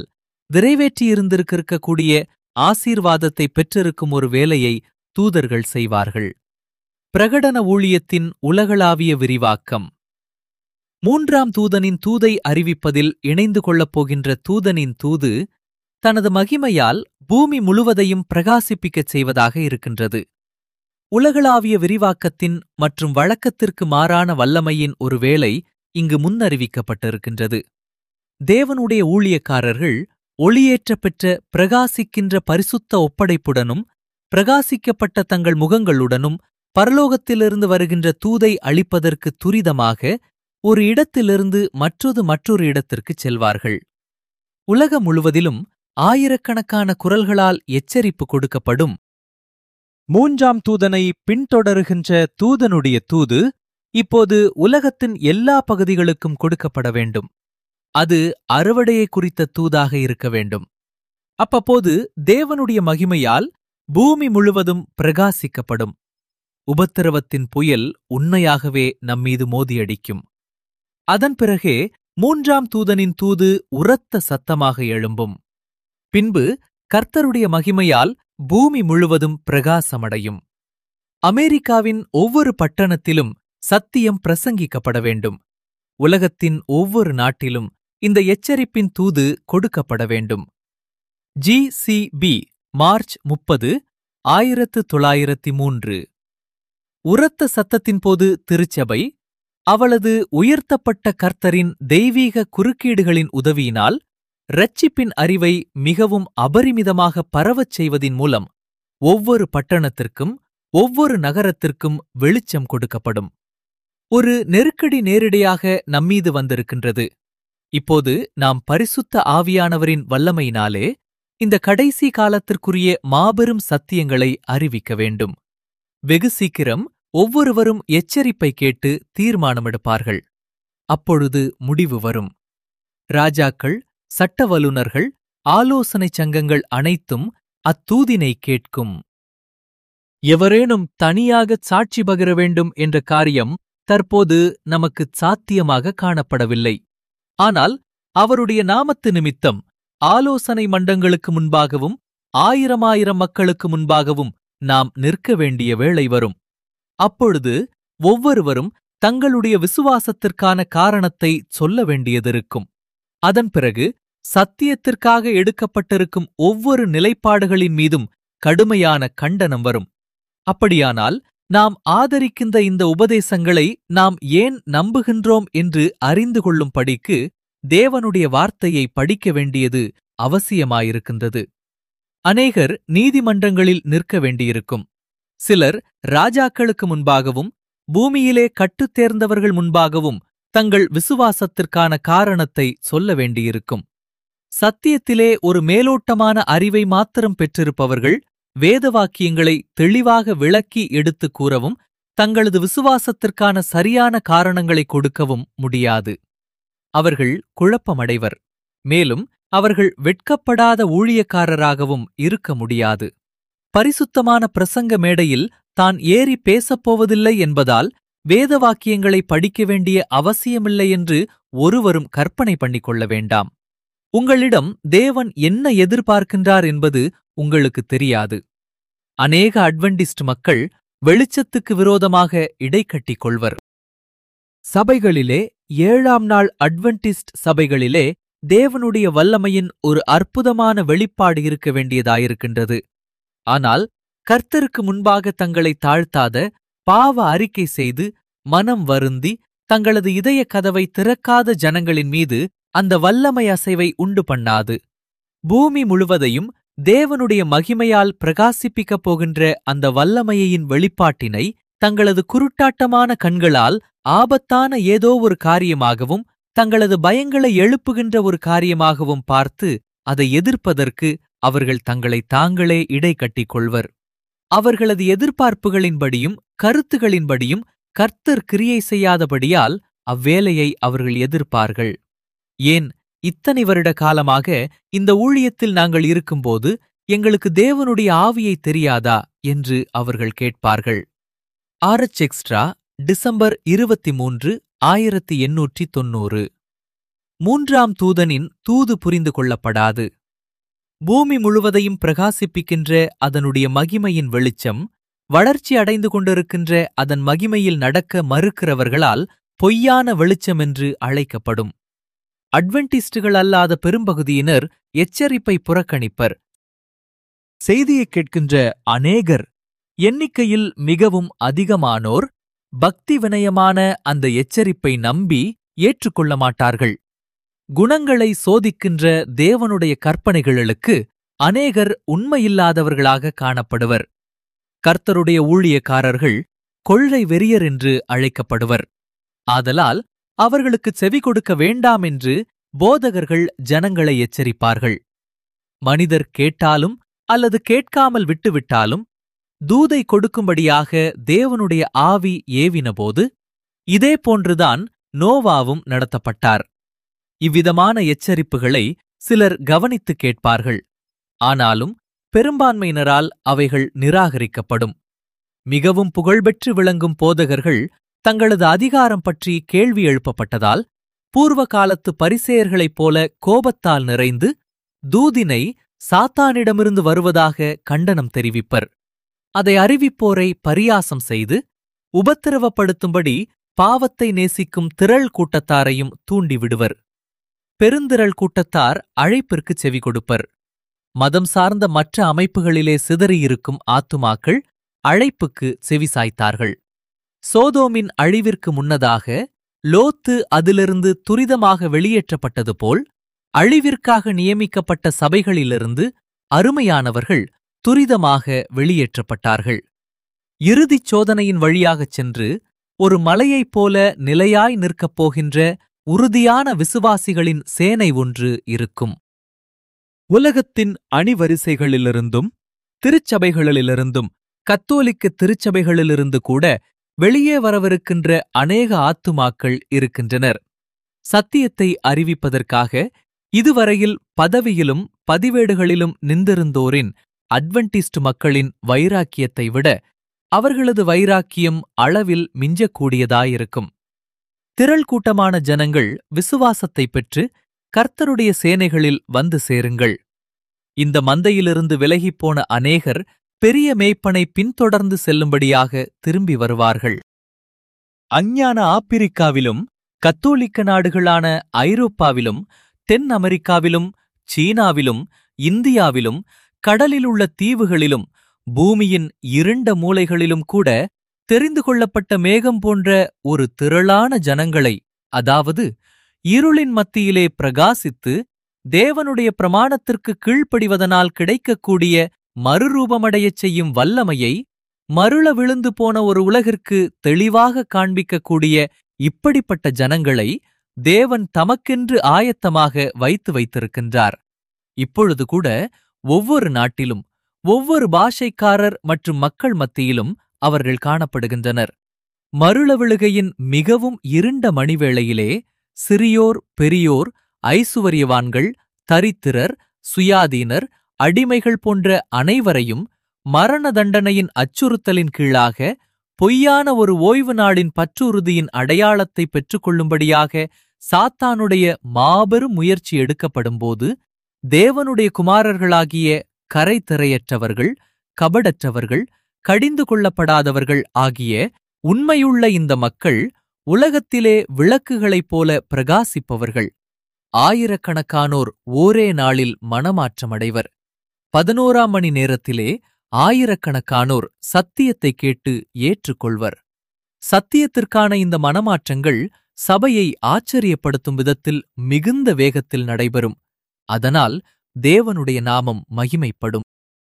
நிறைவேற்றியிருந்திருக்கக்கூடிய ஆசீர்வாதத்தை பெற்றிருக்கும் ஒரு வேலையை தூதர்கள் செய்வார்கள் பிரகடன ஊழியத்தின் உலகளாவிய விரிவாக்கம் மூன்றாம் தூதனின் தூதை அறிவிப்பதில் இணைந்து கொள்ளப் போகின்ற தூதனின் தூது தனது மகிமையால் பூமி முழுவதையும் பிரகாசிப்பிக்கச் செய்வதாக இருக்கின்றது உலகளாவிய விரிவாக்கத்தின் மற்றும் வழக்கத்திற்கு மாறான வல்லமையின் ஒரு வேலை இங்கு முன்னறிவிக்கப்பட்டிருக்கின்றது தேவனுடைய ஊழியக்காரர்கள் ஒளியேற்ற பெற்ற பிரகாசிக்கின்ற பரிசுத்த ஒப்படைப்புடனும் பிரகாசிக்கப்பட்ட தங்கள் முகங்களுடனும் பரலோகத்திலிருந்து வருகின்ற தூதை அளிப்பதற்கு துரிதமாக ஒரு இடத்திலிருந்து மற்றொரு மற்றொரு இடத்திற்குச் செல்வார்கள் உலகம் முழுவதிலும் ஆயிரக்கணக்கான குரல்களால் எச்சரிப்பு கொடுக்கப்படும் மூன்றாம் தூதனை பின்தொடருகின்ற தூதனுடைய தூது இப்போது உலகத்தின் எல்லா பகுதிகளுக்கும் கொடுக்கப்பட வேண்டும் அது அறுவடையை குறித்த தூதாக இருக்க வேண்டும் அப்பப்போது தேவனுடைய மகிமையால் பூமி முழுவதும் பிரகாசிக்கப்படும் உபத்திரவத்தின் புயல் உண்மையாகவே நம்மீது மோதியடிக்கும் அதன் பிறகே மூன்றாம் தூதனின் தூது உரத்த சத்தமாக எழும்பும் பின்பு கர்த்தருடைய மகிமையால் பூமி முழுவதும் பிரகாசமடையும் அமெரிக்காவின் ஒவ்வொரு பட்டணத்திலும் சத்தியம் பிரசங்கிக்கப்பட வேண்டும் உலகத்தின் ஒவ்வொரு நாட்டிலும் இந்த எச்சரிப்பின் தூது கொடுக்கப்பட வேண்டும் ஜி சி பி மார்ச் முப்பது ஆயிரத்து தொள்ளாயிரத்தி மூன்று உரத்த சத்தத்தின் போது திருச்சபை அவளது உயர்த்தப்பட்ட கர்த்தரின் தெய்வீக குறுக்கீடுகளின் உதவியினால் இரட்சிப்பின் அறிவை மிகவும் அபரிமிதமாக பரவச் செய்வதின் மூலம் ஒவ்வொரு பட்டணத்திற்கும் ஒவ்வொரு நகரத்திற்கும் வெளிச்சம் கொடுக்கப்படும் ஒரு நெருக்கடி நேரிடையாக நம்மீது வந்திருக்கின்றது இப்போது நாம் பரிசுத்த ஆவியானவரின் வல்லமையினாலே இந்த கடைசி காலத்திற்குரிய மாபெரும் சத்தியங்களை அறிவிக்க வேண்டும் வெகு சீக்கிரம் ஒவ்வொருவரும் எச்சரிப்பை கேட்டு தீர்மானமெடுப்பார்கள் அப்பொழுது முடிவு வரும் ராஜாக்கள் சட்ட வல்லுநர்கள் ஆலோசனைச் சங்கங்கள் அனைத்தும் அத்தூதினை கேட்கும் எவரேனும் தனியாக சாட்சி பகிர வேண்டும் என்ற காரியம் தற்போது நமக்கு சாத்தியமாக காணப்படவில்லை ஆனால் அவருடைய நாமத்து நிமித்தம் ஆலோசனை மண்டங்களுக்கு முன்பாகவும் ஆயிரமாயிரம் மக்களுக்கு முன்பாகவும் நாம் நிற்க வேண்டிய வேளை வரும் அப்பொழுது ஒவ்வொருவரும் தங்களுடைய விசுவாசத்திற்கான காரணத்தை சொல்ல வேண்டியதிருக்கும் அதன் பிறகு சத்தியத்திற்காக எடுக்கப்பட்டிருக்கும் ஒவ்வொரு நிலைப்பாடுகளின் மீதும் கடுமையான கண்டனம் வரும் அப்படியானால் நாம் ஆதரிக்கின்ற இந்த உபதேசங்களை நாம் ஏன் நம்புகின்றோம் என்று அறிந்து கொள்ளும்படிக்கு தேவனுடைய வார்த்தையை படிக்க வேண்டியது அவசியமாயிருக்கின்றது அநேகர் நீதிமன்றங்களில் நிற்க வேண்டியிருக்கும் சிலர் ராஜாக்களுக்கு முன்பாகவும் பூமியிலே கட்டுத் தேர்ந்தவர்கள் முன்பாகவும் தங்கள் விசுவாசத்திற்கான காரணத்தை சொல்ல வேண்டியிருக்கும் சத்தியத்திலே ஒரு மேலோட்டமான அறிவை மாத்திரம் பெற்றிருப்பவர்கள் வேத வாக்கியங்களை தெளிவாக விளக்கி எடுத்துக் கூறவும் தங்களது விசுவாசத்திற்கான சரியான காரணங்களை கொடுக்கவும் முடியாது அவர்கள் குழப்பமடைவர் மேலும் அவர்கள் வெட்கப்படாத ஊழியக்காரராகவும் இருக்க முடியாது பரிசுத்தமான பிரசங்க மேடையில் தான் ஏறி பேசப்போவதில்லை என்பதால் வேத வாக்கியங்களை படிக்க வேண்டிய அவசியமில்லை என்று ஒருவரும் கற்பனை பண்ணிக் கொள்ள வேண்டாம் உங்களிடம் தேவன் என்ன எதிர்பார்க்கின்றார் என்பது உங்களுக்கு தெரியாது அநேக அட்வென்டிஸ்ட் மக்கள் வெளிச்சத்துக்கு விரோதமாக இடைக்கட்டிக் கொள்வர் சபைகளிலே ஏழாம் நாள் அட்வென்டிஸ்ட் சபைகளிலே தேவனுடைய வல்லமையின் ஒரு அற்புதமான வெளிப்பாடு இருக்க வேண்டியதாயிருக்கின்றது ஆனால் கர்த்தருக்கு முன்பாக தங்களை தாழ்த்தாத பாவ அறிக்கை செய்து மனம் வருந்தி தங்களது இதய கதவை திறக்காத ஜனங்களின் மீது அந்த வல்லமை அசைவை உண்டு பண்ணாது பூமி முழுவதையும் தேவனுடைய மகிமையால் பிரகாசிப்பிக்கப் போகின்ற அந்த வல்லமையின் வெளிப்பாட்டினை தங்களது குருட்டாட்டமான கண்களால் ஆபத்தான ஏதோ ஒரு காரியமாகவும் தங்களது பயங்களை எழுப்புகின்ற ஒரு காரியமாகவும் பார்த்து அதை எதிர்ப்பதற்கு அவர்கள் தங்களை தாங்களே இடை கட்டிக் கொள்வர் அவர்களது எதிர்பார்ப்புகளின்படியும் கருத்துகளின்படியும் கர்த்தர் கிரியை செய்யாதபடியால் அவ்வேலையை அவர்கள் எதிர்ப்பார்கள் ஏன் இத்தனை வருட காலமாக இந்த ஊழியத்தில் நாங்கள் இருக்கும்போது எங்களுக்கு தேவனுடைய ஆவியை தெரியாதா என்று அவர்கள் கேட்பார்கள் ஆர்எச் எக்ஸ்ட்ரா டிசம்பர் இருபத்தி மூன்று ஆயிரத்தி எண்ணூற்றி தொன்னூறு மூன்றாம் தூதனின் தூது புரிந்து கொள்ளப்படாது பூமி முழுவதையும் பிரகாசிப்பிக்கின்ற அதனுடைய மகிமையின் வெளிச்சம் வளர்ச்சி அடைந்து கொண்டிருக்கின்ற அதன் மகிமையில் நடக்க மறுக்கிறவர்களால் பொய்யான வெளிச்சம் என்று அழைக்கப்படும் அட்வென்டிஸ்டுகள் அல்லாத பெரும்பகுதியினர் எச்சரிப்பை புறக்கணிப்பர் செய்தியைக் கேட்கின்ற அநேகர் எண்ணிக்கையில் மிகவும் அதிகமானோர் பக்தி வினயமான அந்த எச்சரிப்பை நம்பி ஏற்றுக்கொள்ள மாட்டார்கள் குணங்களை சோதிக்கின்ற தேவனுடைய கற்பனைகளுக்கு அநேகர் உண்மையில்லாதவர்களாக காணப்படுவர் கர்த்தருடைய ஊழியக்காரர்கள் கொள்ளை வெறியர் என்று அழைக்கப்படுவர் ஆதலால் அவர்களுக்கு செவி கொடுக்க வேண்டாம் என்று போதகர்கள் ஜனங்களை எச்சரிப்பார்கள் மனிதர் கேட்டாலும் அல்லது கேட்காமல் விட்டுவிட்டாலும் தூதை கொடுக்கும்படியாக தேவனுடைய ஆவி ஏவினபோது இதே போன்றுதான் நோவாவும் நடத்தப்பட்டார் இவ்விதமான எச்சரிப்புகளை சிலர் கவனித்து கேட்பார்கள் ஆனாலும் பெரும்பான்மையினரால் அவைகள் நிராகரிக்கப்படும் மிகவும் புகழ்பெற்று விளங்கும் போதகர்கள் தங்களது அதிகாரம் பற்றி கேள்வி எழுப்பப்பட்டதால் பூர்வ காலத்து பரிசேயர்களைப் போல கோபத்தால் நிறைந்து தூதினை சாத்தானிடமிருந்து வருவதாக கண்டனம் தெரிவிப்பர் அதை அறிவிப்போரை பரியாசம் செய்து உபத்திரவப்படுத்தும்படி பாவத்தை நேசிக்கும் திரள் கூட்டத்தாரையும் தூண்டிவிடுவர் பெருந்திரள் கூட்டத்தார் அழைப்பிற்குச் செவி கொடுப்பர் மதம் சார்ந்த மற்ற அமைப்புகளிலே சிதறியிருக்கும் ஆத்துமாக்கள் அழைப்புக்கு செவிசாய்த்தார்கள் சோதோமின் அழிவிற்கு முன்னதாக லோத்து அதிலிருந்து துரிதமாக வெளியேற்றப்பட்டது போல் அழிவிற்காக நியமிக்கப்பட்ட சபைகளிலிருந்து அருமையானவர்கள் துரிதமாக வெளியேற்றப்பட்டார்கள் இறுதிச் சோதனையின் வழியாகச் சென்று ஒரு மலையைப் போல நிலையாய் நிற்கப் போகின்ற உறுதியான விசுவாசிகளின் சேனை ஒன்று இருக்கும் உலகத்தின் அணிவரிசைகளிலிருந்தும் திருச்சபைகளிலிருந்தும் கத்தோலிக்க திருச்சபைகளிலிருந்து கூட வெளியே வரவிருக்கின்ற அநேக ஆத்துமாக்கள் இருக்கின்றனர் சத்தியத்தை அறிவிப்பதற்காக இதுவரையில் பதவியிலும் பதிவேடுகளிலும் நின்றிருந்தோரின் அட்வென்டிஸ்ட் மக்களின் வைராக்கியத்தை விட அவர்களது வைராக்கியம் அளவில் மிஞ்சக்கூடியதாயிருக்கும் திரள் கூட்டமான ஜனங்கள் விசுவாசத்தைப் பெற்று கர்த்தருடைய சேனைகளில் வந்து சேருங்கள் இந்த மந்தையிலிருந்து விலகிப் போன அநேகர் பெரிய மேய்ப்பனை பின்தொடர்ந்து செல்லும்படியாக திரும்பி வருவார்கள் அஞ்ஞான ஆப்பிரிக்காவிலும் கத்தோலிக்க நாடுகளான ஐரோப்பாவிலும் தென் அமெரிக்காவிலும் சீனாவிலும் இந்தியாவிலும் கடலிலுள்ள தீவுகளிலும் பூமியின் இருண்ட மூலைகளிலும் கூட தெரிந்து கொள்ளப்பட்ட மேகம் போன்ற ஒரு திரளான ஜனங்களை அதாவது இருளின் மத்தியிலே பிரகாசித்து தேவனுடைய பிரமாணத்திற்கு கீழ்ப்படிவதனால் கிடைக்கக்கூடிய மறுரூபமடையச் செய்யும் வல்லமையை மருள விழுந்து போன ஒரு உலகிற்கு தெளிவாக காண்பிக்கக்கூடிய இப்படிப்பட்ட ஜனங்களை தேவன் தமக்கென்று ஆயத்தமாக வைத்து வைத்திருக்கின்றார் இப்பொழுது கூட ஒவ்வொரு நாட்டிலும் ஒவ்வொரு பாஷைக்காரர் மற்றும் மக்கள் மத்தியிலும் அவர்கள் காணப்படுகின்றனர் மருளவிழுகையின் மிகவும் இருண்ட மணிவேளையிலே சிறியோர் பெரியோர் ஐசுவரியவான்கள் தரித்திரர் சுயாதீனர் அடிமைகள் போன்ற அனைவரையும் மரண தண்டனையின் அச்சுறுத்தலின் கீழாக பொய்யான ஒரு ஓய்வு நாளின் பற்றுறுதியின் அடையாளத்தை பெற்றுக்கொள்ளும்படியாக சாத்தானுடைய மாபெரும் முயற்சி எடுக்கப்படும்போது தேவனுடைய குமாரர்களாகிய கரைத்திரையற்றவர்கள் கபடற்றவர்கள் கடிந்து கொள்ளப்படாதவர்கள் ஆகிய உண்மையுள்ள இந்த மக்கள் உலகத்திலே விளக்குகளைப் போல பிரகாசிப்பவர்கள் ஆயிரக்கணக்கானோர் ஓரே நாளில் மனமாற்றமடைவர் பதினோராம் மணி நேரத்திலே ஆயிரக்கணக்கானோர் சத்தியத்தை கேட்டு ஏற்றுக்கொள்வர் சத்தியத்திற்கான இந்த மனமாற்றங்கள் சபையை ஆச்சரியப்படுத்தும் விதத்தில் மிகுந்த வேகத்தில் நடைபெறும் அதனால் தேவனுடைய நாமம் மகிமைப்படும்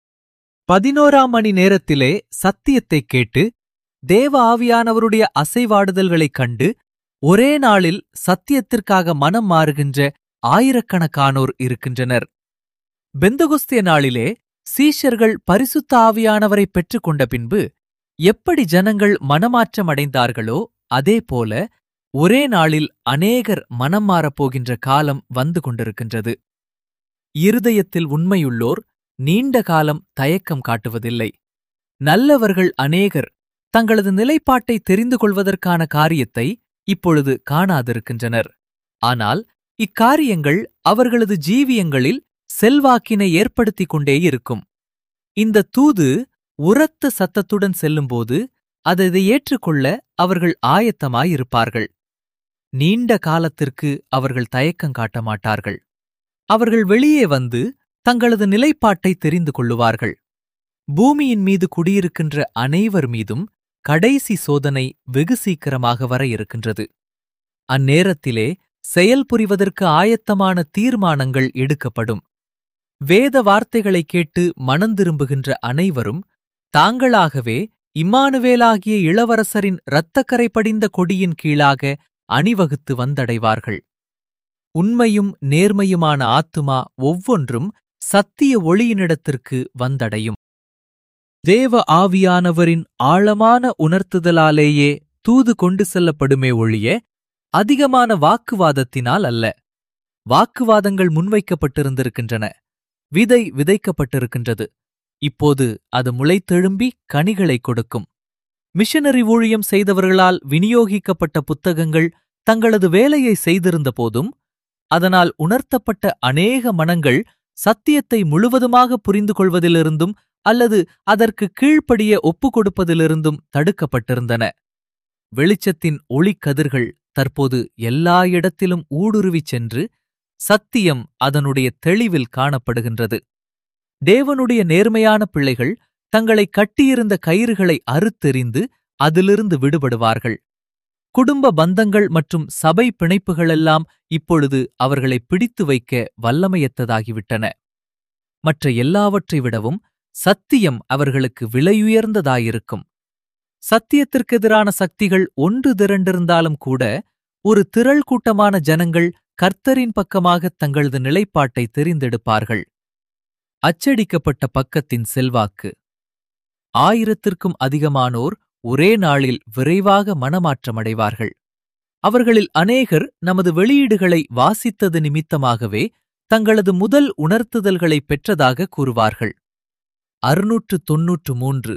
பதினோராம் மணி நேரத்திலே சத்தியத்தைக் கேட்டு தேவ ஆவியானவருடைய அசைவாடுதல்களைக் கண்டு ஒரே நாளில் சத்தியத்திற்காக மனம் மாறுகின்ற ஆயிரக்கணக்கானோர் இருக்கின்றனர் பெந்தகுஸ்திய நாளிலே சீஷர்கள் பரிசுத்த ஆவியானவரை பெற்றுக்கொண்ட பின்பு எப்படி ஜனங்கள் மனமாற்றமடைந்தார்களோ அதேபோல ஒரே நாளில் அநேகர் மனம் மாறப்போகின்ற காலம் வந்து கொண்டிருக்கின்றது இருதயத்தில் உண்மையுள்ளோர் நீண்ட காலம் தயக்கம் காட்டுவதில்லை நல்லவர்கள் அநேகர் தங்களது நிலைப்பாட்டை தெரிந்து கொள்வதற்கான காரியத்தை இப்பொழுது காணாதிருக்கின்றனர் ஆனால் இக்காரியங்கள் அவர்களது ஜீவியங்களில் செல்வாக்கினை ஏற்படுத்திக் கொண்டே இருக்கும் இந்த தூது உரத்த சத்தத்துடன் செல்லும்போது அதை ஏற்றுக்கொள்ள அவர்கள் ஆயத்தமாயிருப்பார்கள் நீண்ட காலத்திற்கு அவர்கள் தயக்கம் காட்ட மாட்டார்கள் அவர்கள் வெளியே வந்து தங்களது நிலைப்பாட்டை தெரிந்து கொள்ளுவார்கள் பூமியின் மீது குடியிருக்கின்ற அனைவர் மீதும் கடைசி சோதனை வெகு சீக்கிரமாக வர இருக்கின்றது அந்நேரத்திலே செயல் புரிவதற்கு ஆயத்தமான தீர்மானங்கள் எடுக்கப்படும் வேத வார்த்தைகளைக் கேட்டு மனந்திரும்புகின்ற அனைவரும் தாங்களாகவே இம்மானுவேலாகிய இளவரசரின் இரத்தக்கரை படிந்த கொடியின் கீழாக அணிவகுத்து வந்தடைவார்கள் உண்மையும் நேர்மையுமான ஆத்துமா ஒவ்வொன்றும் சத்திய ஒளியினிடத்திற்கு வந்தடையும் தேவ ஆவியானவரின் ஆழமான உணர்த்துதலாலேயே தூது கொண்டு செல்லப்படுமே ஒழிய அதிகமான வாக்குவாதத்தினால் அல்ல வாக்குவாதங்கள் முன்வைக்கப்பட்டிருந்திருக்கின்றன விதை விதைக்கப்பட்டிருக்கின்றது இப்போது அது முளைத்தெழும்பி கனிகளைக் கொடுக்கும் மிஷனரி ஊழியம் செய்தவர்களால் விநியோகிக்கப்பட்ட புத்தகங்கள் தங்களது வேலையை செய்திருந்த போதும் அதனால் உணர்த்தப்பட்ட அநேக மனங்கள் சத்தியத்தை முழுவதுமாக புரிந்து கொள்வதிலிருந்தும் அல்லது அதற்கு கீழ்ப்படிய ஒப்புக் கொடுப்பதிலிருந்தும் தடுக்கப்பட்டிருந்தன வெளிச்சத்தின் ஒளிக்கதிர்கள் தற்போது எல்லா இடத்திலும் ஊடுருவிச் சென்று சத்தியம் அதனுடைய தெளிவில் காணப்படுகின்றது தேவனுடைய நேர்மையான பிள்ளைகள் தங்களை கட்டியிருந்த கயிறுகளை அறுத்தெறிந்து அதிலிருந்து விடுபடுவார்கள் குடும்ப பந்தங்கள் மற்றும் சபை பிணைப்புகளெல்லாம் இப்பொழுது அவர்களை பிடித்து வைக்க வல்லமையற்றதாகிவிட்டன மற்ற எல்லாவற்றை விடவும் சத்தியம் அவர்களுக்கு விலையுயர்ந்ததாயிருக்கும் சத்தியத்திற்கெதிரான சக்திகள் ஒன்று திரண்டிருந்தாலும் கூட ஒரு திரள் கூட்டமான ஜனங்கள் கர்த்தரின் பக்கமாக தங்களது நிலைப்பாட்டை தெரிந்தெடுப்பார்கள் அச்சடிக்கப்பட்ட பக்கத்தின் செல்வாக்கு ஆயிரத்திற்கும் அதிகமானோர் ஒரே நாளில் விரைவாக மனமாற்றமடைவார்கள் அவர்களில் அநேகர் நமது வெளியீடுகளை வாசித்தது நிமித்தமாகவே தங்களது முதல் உணர்த்துதல்களை பெற்றதாக கூறுவார்கள் அறுநூற்று தொன்னூற்று மூன்று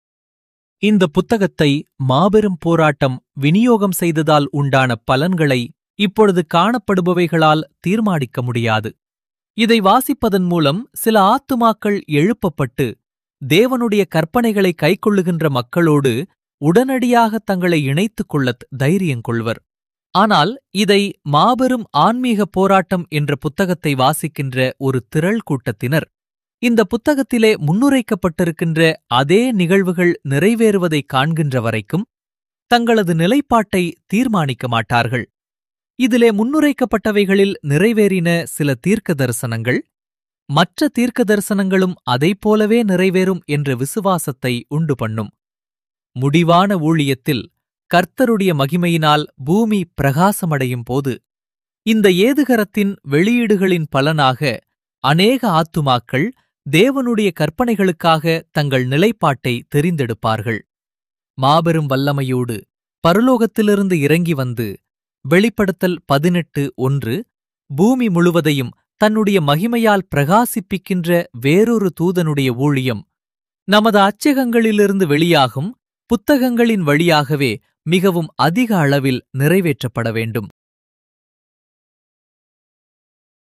இந்த புத்தகத்தை மாபெரும் போராட்டம் விநியோகம் செய்ததால் உண்டான பலன்களை இப்பொழுது காணப்படுபவைகளால் தீர்மானிக்க முடியாது இதை வாசிப்பதன் மூலம் சில ஆத்துமாக்கள் எழுப்பப்பட்டு தேவனுடைய கற்பனைகளை கைக்கொள்ளுகின்ற மக்களோடு உடனடியாக தங்களை இணைத்துக் கொள்ளத் தைரியங்கொள்வர் ஆனால் இதை மாபெரும் ஆன்மீக போராட்டம் என்ற புத்தகத்தை வாசிக்கின்ற ஒரு திரள் கூட்டத்தினர் இந்த புத்தகத்திலே முன்னுரைக்கப்பட்டிருக்கின்ற அதே நிகழ்வுகள் நிறைவேறுவதை காண்கின்ற வரைக்கும் தங்களது நிலைப்பாட்டை தீர்மானிக்க மாட்டார்கள் இதிலே முன்னுரைக்கப்பட்டவைகளில் நிறைவேறின சில தீர்க்க தரிசனங்கள் மற்ற தீர்க்க தரிசனங்களும் அதைப்போலவே நிறைவேறும் என்ற விசுவாசத்தை உண்டு பண்ணும் முடிவான ஊழியத்தில் கர்த்தருடைய மகிமையினால் பூமி பிரகாசமடையும் போது இந்த ஏதுகரத்தின் வெளியீடுகளின் பலனாக அநேக ஆத்துமாக்கள் தேவனுடைய கற்பனைகளுக்காக தங்கள் நிலைப்பாட்டை தெரிந்தெடுப்பார்கள் மாபெரும் வல்லமையோடு பரலோகத்திலிருந்து இறங்கி வந்து வெளிப்படுத்தல் பதினெட்டு ஒன்று பூமி முழுவதையும் தன்னுடைய மகிமையால் பிரகாசிப்பிக்கின்ற வேறொரு தூதனுடைய ஊழியம் நமது அச்சகங்களிலிருந்து வெளியாகும் புத்தகங்களின் வழியாகவே மிகவும் அதிக அளவில் நிறைவேற்றப்பட வேண்டும்